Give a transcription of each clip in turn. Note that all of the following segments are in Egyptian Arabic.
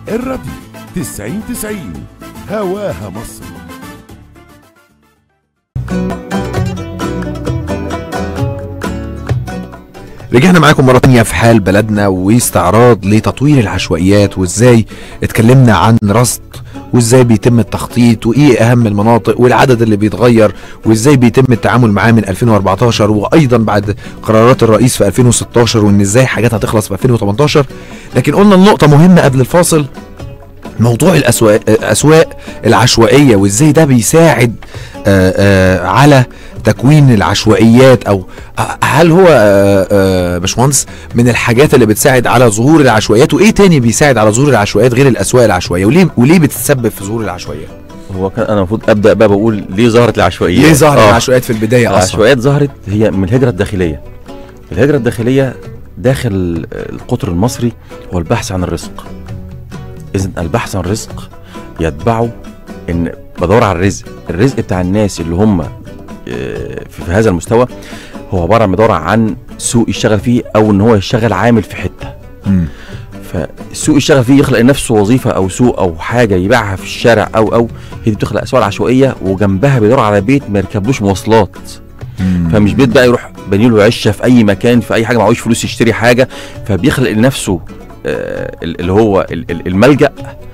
الراديو 90 90 هواها مصر رجعنا معاكم مرة تانية في حال بلدنا واستعراض لتطوير العشوائيات وازاي اتكلمنا عن رصد وازاي بيتم التخطيط وايه اهم المناطق والعدد اللي بيتغير وازاي بيتم التعامل معاه من 2014 وايضا بعد قرارات الرئيس في 2016 وان ازاي حاجات هتخلص في 2018 لكن قلنا النقطة مهمة قبل الفاصل موضوع الاسواق اسواق العشوائيه وازاي ده بيساعد آه، آه، على تكوين العشوائيات او آه، هل هو آه، آه، باشمهندس من الحاجات اللي بتساعد على ظهور العشوائيات وايه تاني بيساعد على ظهور العشوائيات غير الاسواق العشوائيه وليه وليه بتتسبب في ظهور العشوائيات هو كان انا المفروض ابدا بقى بقول ليه ظهرت العشوائيات ليه ظهر آه. العشوائيات في البدايه اصلا العشوائيات ظهرت هي من الهجره الداخليه الهجره الداخليه داخل القطر المصري هو البحث عن الرزق اذا البحث عن الرزق يتبعه ان بدور على الرزق الرزق بتاع الناس اللي هم آه، في في هذا المستوى هو عباره عن بدور عن سوق يشتغل فيه او ان هو يشتغل عامل في حته مم. فالسوق يشتغل فيه يخلق لنفسه وظيفه او سوق او حاجه يبيعها في الشارع او او هي دي بتخلق اسواق عشوائيه وجنبها بيدور على بيت ما يركبلوش مواصلات مم. فمش بيت بقى يروح بني له عشه في اي مكان في اي حاجه معهوش فلوس يشتري حاجه فبيخلق لنفسه آه، اللي هو ال- ال- الملجا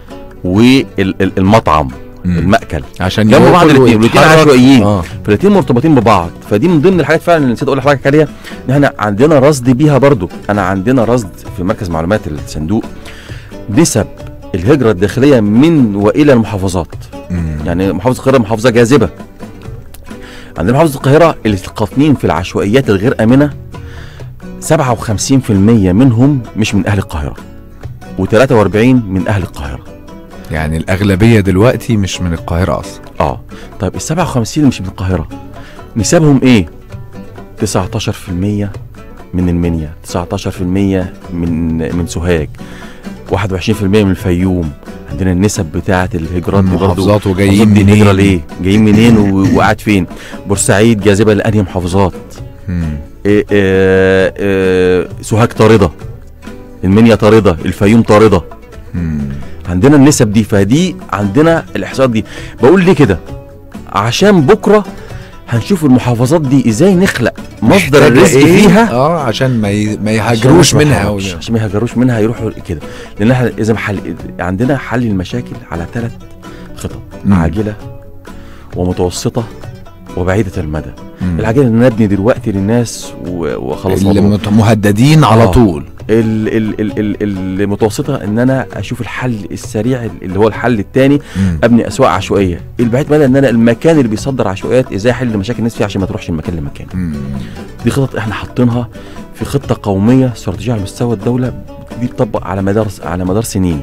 والمطعم مم. المأكل عشان جنب بعض ياكل الاثنين والاثنين ويتحرك. عشوائيين اه فالاثنين مرتبطين ببعض فدي من ضمن الحاجات فعلا اللي نسيت اقول لحضرتك عليها ان احنا عندنا رصد بيها برضو انا عندنا رصد في مركز معلومات الصندوق نسب الهجره الداخليه من والى المحافظات مم. يعني محافظه القاهره محافظه جاذبه عندنا محافظه القاهره اللي قاطنين في العشوائيات الغير امنه 57% منهم مش من اهل القاهره و43 من اهل القاهره يعني الاغلبيه دلوقتي مش من القاهره اصلا اه طيب ال 57 اللي مش من القاهره نسبهم ايه 19% من المنيا 19% من من سوهاج 21% من الفيوم عندنا النسب بتاعه الهجرات دي برضه محافظات وجايين محافظات دي منين هجرة ليه جايين منين و- وقاعد فين بورسعيد جاذبه لانهي محافظات مم. إيه إيه إيه سوهاج طارده المنيا طارده الفيوم طارده مم. عندنا النسب دي فدي عندنا الاحصاءات دي بقول ليه كده عشان بكره هنشوف المحافظات دي ازاي نخلق مصدر محتاجة الرزق إيه؟ فيها اه عشان ما ي... ما عشان يهاجروش ما منها يهاجروش- ولا- عشان ما يهاجروش منها يروحوا كده لان احنا اذا حل عندنا حل المشاكل على ثلاث خطط مم. عاجله ومتوسطه وبعيده المدى مم. العاجله ان نبني دلوقتي للناس و- وخلاص اللي الموضوع. مت- مهددين على آه. طول ال ال ال ال المتوسطه ان انا اشوف الحل السريع اللي هو الحل الثاني مم. ابني اسواق عشوائيه البعيد مدى ان انا المكان اللي بيصدر عشوائيات ازاي احل مشاكل الناس فيه عشان ما تروحش من مكان لمكان مم. دي خطط احنا حاطينها في خطه قوميه استراتيجيه على مستوى الدوله دي بتطبق على مدار على مدار سنين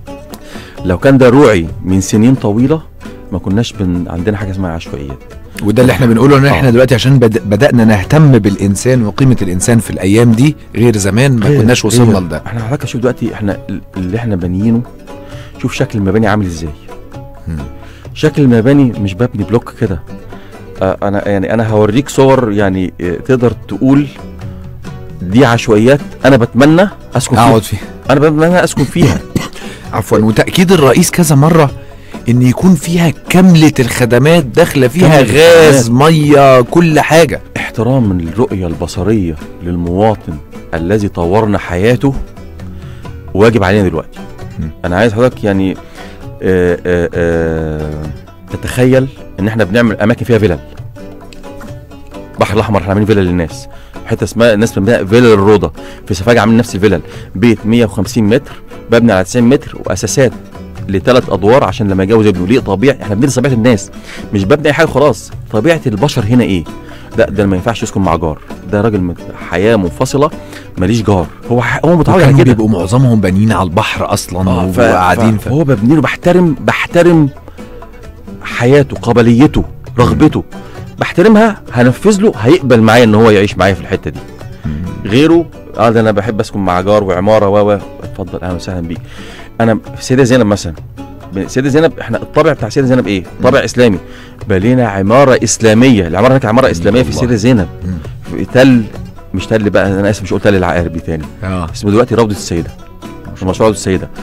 لو كان ده روعي من سنين طويله ما كناش بن عندنا حاجه اسمها عشوائيات وده اللي احنا بنقوله ان احنا آه. دلوقتي عشان بد... بدانا نهتم بالانسان وقيمه الانسان في الايام دي غير زمان ما غير- كناش وصلنا غير. لده احنا حضرتك شوف دلوقتي احنا ال- اللي احنا بانيينه شوف شكل المباني عامل ازاي مم. شكل المباني مش ببني بلوك كده آه، انا يعني انا هوريك صور يعني آه، تقدر تقول دي عشوائيات انا بتمنى اسكن فيها اقعد فيه انا بتمنى اسكن فيها عفوا وتاكيد الرئيس كذا مره ان يكون فيها كامله الخدمات داخله فيها كاملة غاز ميه كل حاجه احترام الرؤيه البصريه للمواطن الذي طورنا حياته واجب علينا دلوقتي مم. انا عايز حضرتك يعني آه آه آه تتخيل ان احنا بنعمل اماكن فيها فيلل البحر الاحمر احنا عاملين فيلل للناس حته اسمها الناس بتسميها فيلل الروضه في سفاجه عاملين نفس الفيلل بيت 150 متر مبني على 90 متر واساسات لثلاث ادوار عشان لما يتجوز ابنه ليه طبيعي احنا بندرس طبيعه الناس مش ببني اي حاجه خلاص طبيعه البشر هنا ايه لا ده ما ينفعش يسكن مع جار ده راجل من حياه منفصله ماليش جار هو ح... هو متعود على وكانوا كده بيبقوا معظمهم بانيين على البحر اصلا آه، ف- وقاعدين ف- هو ببني له بحترم بحترم حياته قبليته رغبته بحترمها هنفذ له هيقبل معايا ان هو يعيش معايا في الحته دي غيره اه ده انا بحب اسكن مع جار وعماره و و اتفضل اهلا وسهلا بيك انا في سيده زينب مثلا ب- سيده زينب احنا الطابع بتاع سيده زينب ايه؟ طابع اسلامي بلينا عماره اسلاميه العماره هناك عماره اسلاميه في الله. سيده زينب مم. في تل مش تل بقى انا اسف مش قلت تل العقاربي تاني اه اسمه دلوقتي روضه السيده مشروع روضه السيده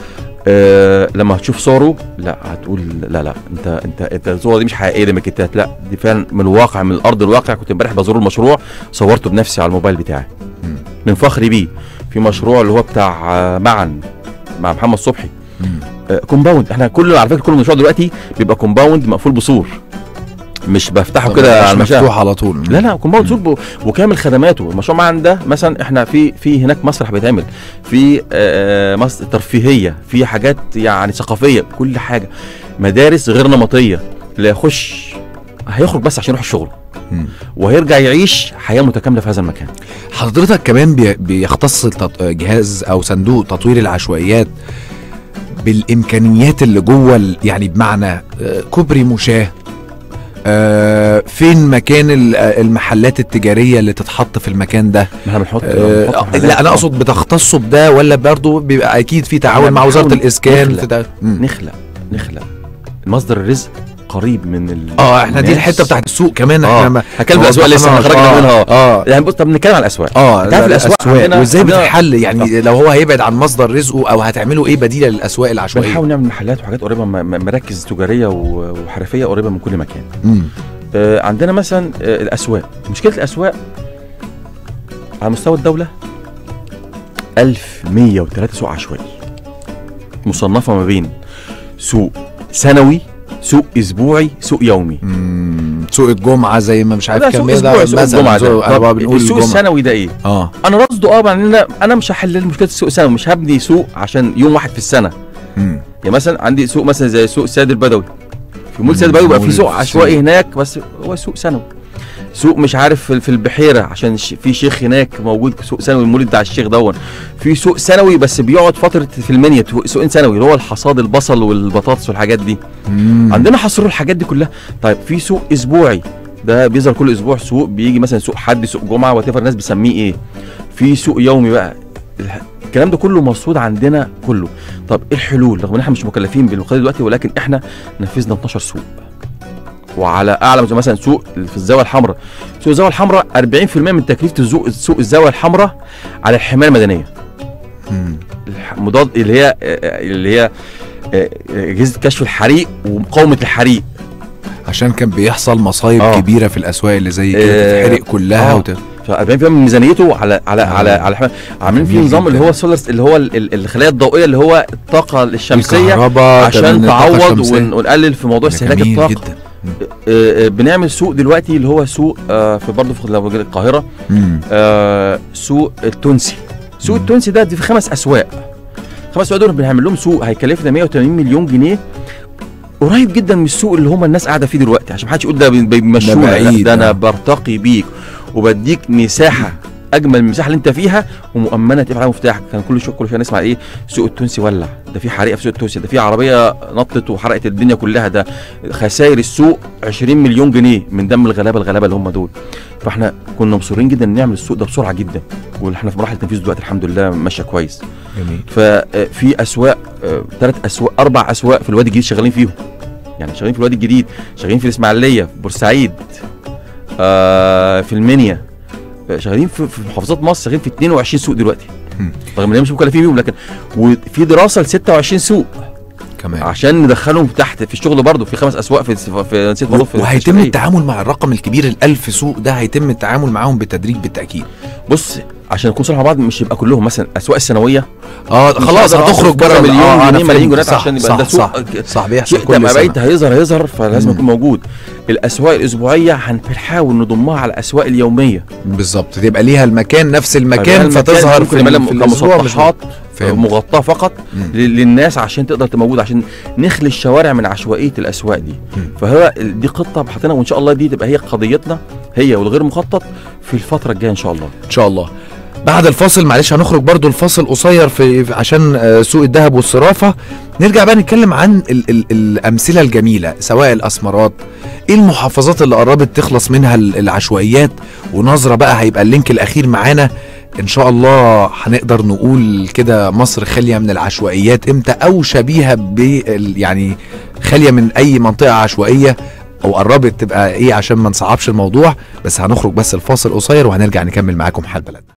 آه لما هتشوف صوره لا هتقول لا لا انت انت انت الصوره دي مش حقيقيه دي ماكيتات لا دي فعلا من الواقع من الارض الواقع كنت امبارح بزور المشروع صورته بنفسي على الموبايل بتاعي مم. من فخري بيه في مشروع اللي هو بتاع آه، معا مع محمد صبحي مم. آه، كومباوند احنا كل على فكره كل مشروع دلوقتي بيبقى كومباوند مقفول بسور مش بفتحه طب كده مش على المشاعر مفتوح على طول لا لا كومباوند سوق ب- وكامل خدماته المشروع معا ده مثلا احنا في في هناك مسرح بيتعمل في آه، مس- ترفيهيه في حاجات يعني ثقافيه كل حاجه مدارس غير نمطيه اللي يخش هيخرج بس عشان يروح الشغل مم. وهيرجع يعيش حياه متكامله في هذا المكان حضرتك كمان بي- بيختص التط- جهاز او صندوق تطوير العشوائيات بالامكانيات اللي جوه ال- يعني بمعنى آه، كوبري مشاه آه، فين مكان ال- آه، المحلات التجاريه اللي تتحط في المكان ده ما احنا بنحط آه، بنحط محلات. لا انا اقصد بتختصوا بده ولا برضه بيبقى اكيد في تعاون احنا مع وزاره بنحاول الاسكان نخلق. في ده مم. نخلق نخلق مصدر الرزق قريب من ال... اه احنا دي الناس. الحته بتاعت السوق كمان اه احنا ما هكلم الاسواق لسه ما خرجنا آه، منها اه يعني بص طب نتكلم على الاسواق اه انت عارف لا، الأسواق عندنا- وازاي عندنا- بتتحل يعني لو هو هيبعد عن مصدر رزقه او هتعملوا ايه بديله للاسواق العشوائيه بنحاول نعمل محلات وحاجات قريبه م- م- مراكز تجاريه و- وحرفيه قريبه من كل مكان مم. آه، عندنا مثلا آه، الاسواق مشكله الاسواق على مستوى الدوله 1103 سوق عشوائي مصنفه ما بين سوق سنوي سوق اسبوعي سوق يومي مم. سوق الجمعه زي ما مش عارف لا كان سوق بيه اسبوعي سوق مثلاً الجمعه سوق- ده أنا طب بنقول السوق الجمعه السنوي ده ايه اه انا رصده اه يعني انا انا مش هحل مشكله السوق السنوي مش هبني سوق عشان يوم واحد في السنه مم. يعني مثلا عندي سوق مثلا زي سوق السيد البدوي في مول السيد البدوي بقى في مول سوق السيد. عشوائي هناك بس هو سوق سنوي سوق مش عارف في في البحيره عشان ش- في شيخ هناك موجود سوق سنوي المولد بتاع الشيخ دون في سوق سنوي بس بيقعد فتره في المنيا سوق سنوي اللي هو الحصاد البصل والبطاطس والحاجات دي مم. عندنا حصروا الحاجات دي كلها طيب في سوق اسبوعي ده بيظهر كل اسبوع سوق بيجي مثلا سوق حد سوق جمعه وات الناس بتسميه ايه في سوق يومي بقى الح- الكلام ده كله مرصود عندنا كله طب ايه الحلول رغم ان احنا مش مكلفين بالقضيه دلوقتي ولكن احنا نفذنا 12 سوق وعلى اعلى مثلا- مثلا سوق في الزاويه الحمراء سوق الزاويه الحمراء 40% من تكلفه السوق سوق الزاويه الحمراء على الحمايه المدنيه مم. الح- مضاد اللي هي اللي هي آه، اجهزه كشف الحريق ومقاومه الحريق عشان كان بيحصل مصايب آه. كبيره في الاسواق اللي زي آه. كده تتحرق كلها آه. وت... ف 40% من ميزانيته على على آه. على على حم... عاملين فيه جميل نظام اللي جداً. هو السولار اللي هو ال- ال- الخلايا الضوئيه اللي هو الطاقه الشمسيه الكهرباء عشان كمان الطاقة تعوض الشمسية. ون- ونقلل في موضوع ده استهلاك جميل الطاقه جدا آه، آه، بنعمل سوق دلوقتي اللي هو سوق آه، في برضه في لو جينا القاهره مم. آه، سوق التونسي سوق مم. التونسي ده دي في خمس اسواق خمس اسواق دول بنعمل لهم سوق هيكلفنا 180 مليون جنيه قريب جدا من السوق اللي هم الناس قاعده فيه دلوقتي عشان محدش يقول ده بي- بيمشونا لا، بعيد، ده انا آه. برتقي بيك وبديك مساحه اجمل من المساحه اللي انت فيها ومؤمنه تقفل عليها مفتاح كان كل شويه كل شويه نسمع ايه السوق التونسي ولع ده في حريقه في السوق التونسي ده في عربيه نطت وحرقت الدنيا كلها ده خسائر السوق 20 مليون جنيه من دم الغلابه الغلابه اللي هم دول فاحنا كنا مصرين جدا نعمل السوق ده بسرعه جدا واحنا في مراحل التنفيذ دلوقتي الحمد لله ماشيه كويس جميل ففي اسواق ثلاث اسواق اربع اسواق في الوادي الجديد شغالين فيهم يعني شغالين في الوادي الجديد شغالين في الاسماعيليه في بورسعيد آه في المنيا آه، شغالين في, في محافظات مصر شغالين في 22 سوق دلوقتي مم. رغم ان هم مش مكلفين بيهم لكن وفي دراسه ل 26 سوق كمان عشان ندخلهم تحت في الشغل برضه في خمس اسواق في في نسيت برضه في وهيتم الشرقية. التعامل مع الرقم الكبير الألف سوق ده هيتم التعامل معاهم بالتدريج بالتأكيد بص عشان نكون صراحه مع بعض مش يبقى كلهم مثلا اسواق السنويه اه مش خلاص هقدر هتخرج أصرف بره كذا مليون آه، أنا جنيه، ملايين فهمت. جنيه صح عشان يبقى صح ده سوق صح, صح بيحصل سوق كل ده سنة بقيت هيظهر هيظهر فلازم مم. يكون موجود الاسواق الاسبوعيه هنحاول نضمها على الاسواق اليوميه بالظبط تبقى ليها المكان نفس المكان فده المكان فتظهر ممكن في, يبقى ال- في الأسبوع مش كمسطحات فهمت. مغطاه فقط مم. ل- للناس عشان تقدر تبقى موجود عشان نخلي الشوارع من عشوائيه الاسواق دي مم. فهو ال- دي خطه حاطينها وان شاء الله دي تبقى هي قضيتنا هي والغير مخطط في الفتره الجايه ان شاء الله ان شاء الله بعد الفاصل معلش هنخرج برضو الفاصل قصير في في- عشان آه، سوق الذهب والصرافه نرجع بقى نتكلم عن ال ال الامثله الجميله سواء الاسمرات ايه المحافظات اللي قربت تخلص منها ال- العشوائيات ونظره بقى هيبقى اللينك الاخير معانا ان شاء الله هنقدر نقول كده مصر خاليه من العشوائيات امتى او شبيهه ب يعني خاليه من اي منطقه عشوائيه او قربت تبقى ايه عشان ما نصعبش الموضوع بس هنخرج بس الفاصل قصير وهنرجع نكمل معاكم حال بلدنا